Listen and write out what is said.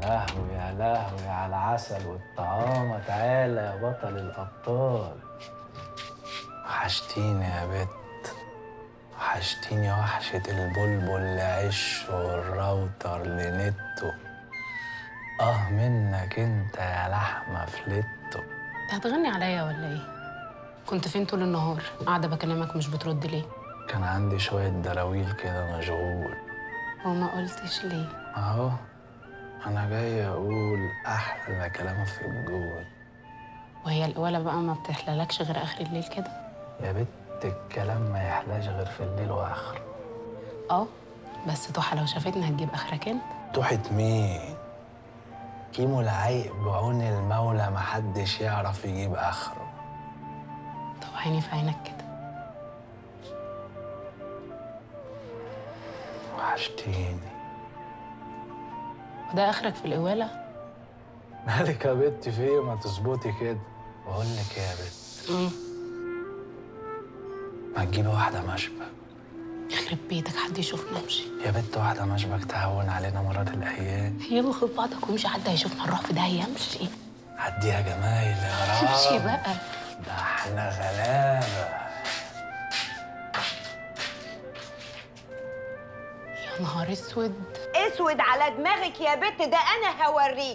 لهوي يا لهوي على العسل والطعامة تعالى يا بطل الأبطال وحشتيني يا بت وحشتيني وحشة البلبل لعش والراوتر لنتو اه منك انت يا لحمة فلتو انت هتغني عليا ولا ايه كنت فين طول النهار قاعده بكلمك مش بترد ليه كان عندي شوية دراويل كده مشغول وما قلتش ليه اهو انا جاي اقول احلى كلام في الجول وهي القوالة بقى ما بتحلالكش غير اخر الليل كده يا بت الكلام ما يحلاش غير في الليل واخره اه بس ضحى لو شافتني هتجيب اخرك انت تحت مين كيمو العيق بعون المولى محدش يعرف يجيب اخره طب عيني في عينك كده وحشتيني وده اخرك في القوالة مالك يا بت في ايه ما تظبطي كده بقول لك إيه يا بت امم ما تجيبي واحده مشبك يخرب بيتك حد يشوفنا امشي يا بت واحده مشبك تهون علينا مرات الايام يلا خد بعضك وامشي حد هيشوفنا نروح في داهية امشي عديها جمايل يا امشي رب بقى ده احنا غلابه يا نهار اسود اسود على دماغك يا بت ده انا هوريك